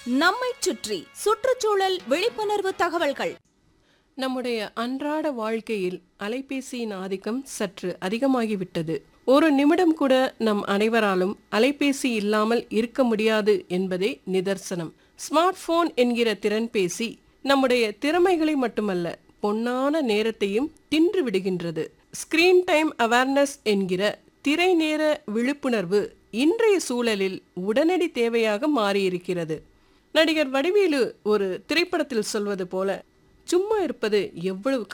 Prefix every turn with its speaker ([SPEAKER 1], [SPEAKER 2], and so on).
[SPEAKER 1] நம்மைச் சுற்றி சுற்றுச்சூழல் விழிப்புணர்வு தகவல்கள்
[SPEAKER 2] நம்முடைய அன்றாட வாழ்க்கையில் அலைபேசியின் ஆதிக்கம் சற்று அதிகமாகிவிட்டது ஒரு நிமிடம் கூட நம் அனைவராலும் அலைபேசி இல்லாமல் இருக்க முடியாது என்பதே நிதர்சனம் ஸ்மார்ட் போன் என்கிற திறன்பேசி நம்முடைய திறமைகளை மட்டுமல்ல பொன்னான நேரத்தையும் தின்று விடுகின்றது ஸ்கிரீன் டைம் அவேர்னஸ் என்கிற திரை நேர விழிப்புணர்வு இன்றைய சூழலில் உடனடி தேவையாக மாறியிருக்கிறது நடிகர் வடிவேலு ஒரு திரைப்படத்தில் சொல்வது போல சும்மா இருப்பது எவ்வளவு